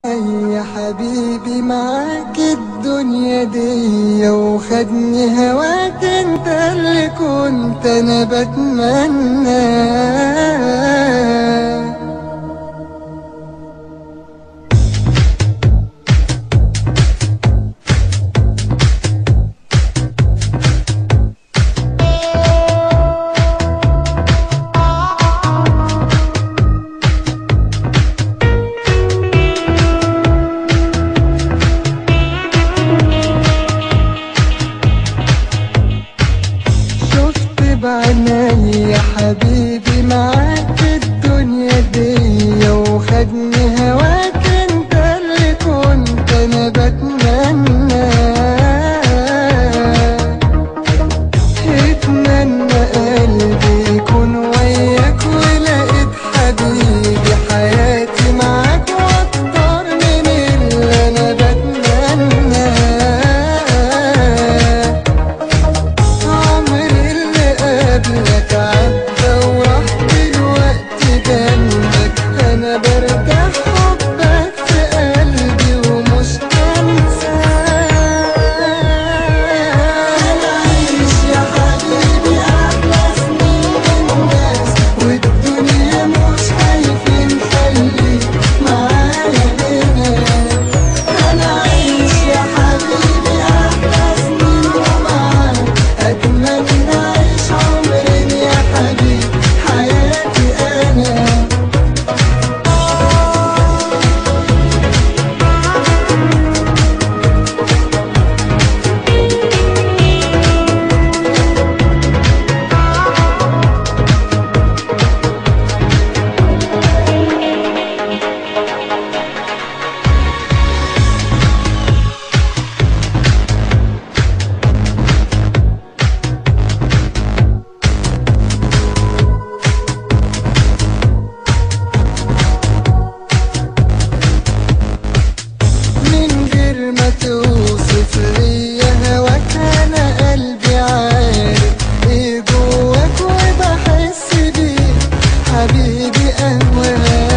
يا حبيبي معاك الدنيا دي وخدني هواك انت اللي كنت انا بتمنى شفت بعيني يا حبيبي معاك الدنيا دي وخدني هواك انت اللي كنت انا بتمنى اتمنى قلبي يكون وياك ولقيت حبيبي حياتي معاك واكتر من اللي انا بتمنى عمري اللي قبلك عدى وراح دلوقتي جنبك انا برتاح حبك في قلبي ومش هنساك انا عايش يا حبيبي احلى سنين الناس والدنيا مش خايفين خليك معايا هنا انا عايش يا حبيبي احلى سنين ومعاك اتمنى اعيش عمرين يا حبيبي حياتي انا من غير ما توصف ليا هواك انا قلبي عارف ايه جواك وبحس بيه حبيبي اهواك